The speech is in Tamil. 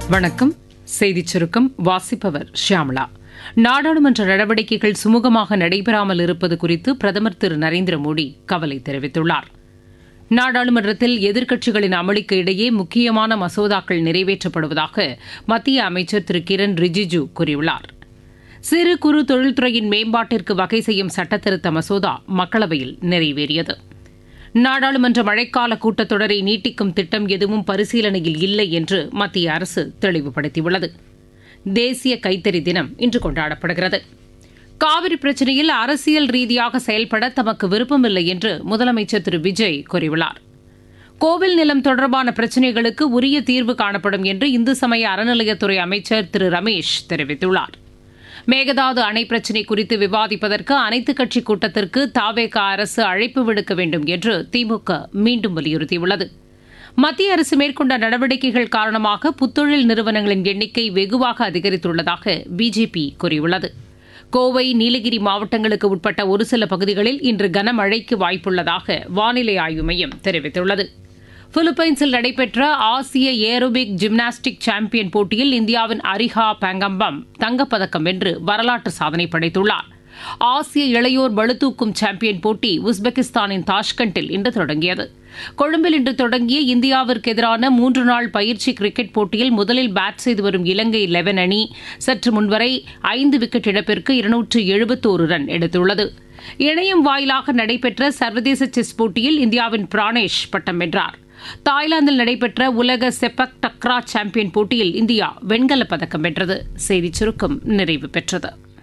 வணக்கம் செய்திச் சுருக்கம் வாசிப்பவர் ஷியாமளா நாடாளுமன்ற நடவடிக்கைகள் சுமூகமாக நடைபெறாமல் இருப்பது குறித்து பிரதமர் திரு நரேந்திர மோடி கவலை தெரிவித்துள்ளார் நாடாளுமன்றத்தில் எதிர்க்கட்சிகளின் அமளிக்கு இடையே முக்கியமான மசோதாக்கள் நிறைவேற்றப்படுவதாக மத்திய அமைச்சர் திரு கிரண் ரிஜிஜு கூறியுள்ளார் சிறு குறு தொழில்துறையின் மேம்பாட்டிற்கு வகை செய்யும் சட்டத்திருத்த மசோதா மக்களவையில் நிறைவேறியது நாடாளுமன்ற மழைக்கால கூட்டத்தொடரை நீட்டிக்கும் திட்டம் எதுவும் பரிசீலனையில் இல்லை என்று மத்திய அரசு தெளிவுபடுத்தியுள்ளது தேசிய கைத்தறி தினம் இன்று கொண்டாடப்படுகிறது காவிரி பிரச்சினையில் அரசியல் ரீதியாக செயல்பட தமக்கு விருப்பமில்லை என்று முதலமைச்சர் திரு விஜய் கூறியுள்ளார் கோவில் நிலம் தொடர்பான பிரச்சினைகளுக்கு உரிய தீர்வு காணப்படும் என்று இந்து சமய அறநிலையத்துறை அமைச்சர் திரு ரமேஷ் தெரிவித்துள்ளார் மேகதாது அணை பிரச்சினை குறித்து விவாதிப்பதற்கு அனைத்துக் கட்சி கூட்டத்திற்கு தாவேக அரசு அழைப்பு விடுக்க வேண்டும் என்று திமுக மீண்டும் வலியுறுத்தியுள்ளது மத்திய அரசு மேற்கொண்ட நடவடிக்கைகள் காரணமாக புத்தொழில் நிறுவனங்களின் எண்ணிக்கை வெகுவாக அதிகரித்துள்ளதாக பிஜேபி கூறியுள்ளது கோவை நீலகிரி மாவட்டங்களுக்கு உட்பட்ட ஒரு சில பகுதிகளில் இன்று கனமழைக்கு வாய்ப்புள்ளதாக வானிலை ஆய்வு மையம் தெரிவித்துள்ளது பிலிப்பைன்ஸில் நடைபெற்ற ஆசிய ஏரோபிக் ஜிம்னாஸ்டிக் சாம்பியன் போட்டியில் இந்தியாவின் அரிஹா பேங்கம்பம் தங்கப்பதக்கம் வென்று வரலாற்று சாதனை படைத்துள்ளார் ஆசிய இளையோர் பளுதூக்கும் சாம்பியன் போட்டி உஸ்பெகிஸ்தானின் தாஷ்கண்டில் இன்று தொடங்கியது கொழும்பில் இன்று தொடங்கிய இந்தியாவிற்கு எதிரான மூன்று நாள் பயிற்சி கிரிக்கெட் போட்டியில் முதலில் பேட் செய்து வரும் இலங்கை லெவன் அணி சற்று முன்வரை ஐந்து விக்கெட் இழப்பிற்கு இருநூற்று எழுபத்தோரு ரன் எடுத்துள்ளது இணையம் வாயிலாக நடைபெற்ற சர்வதேச செஸ் போட்டியில் இந்தியாவின் பிரானேஷ் பட்டம் வென்றார் தாய்லாந்தில் நடைபெற்ற உலக செப்பக் டக்ரா சாம்பியன் போட்டியில் இந்தியா வெண்கலப் பதக்கம் வென்றது செய்திச் சுருக்கம் நிறைவு பெற்றது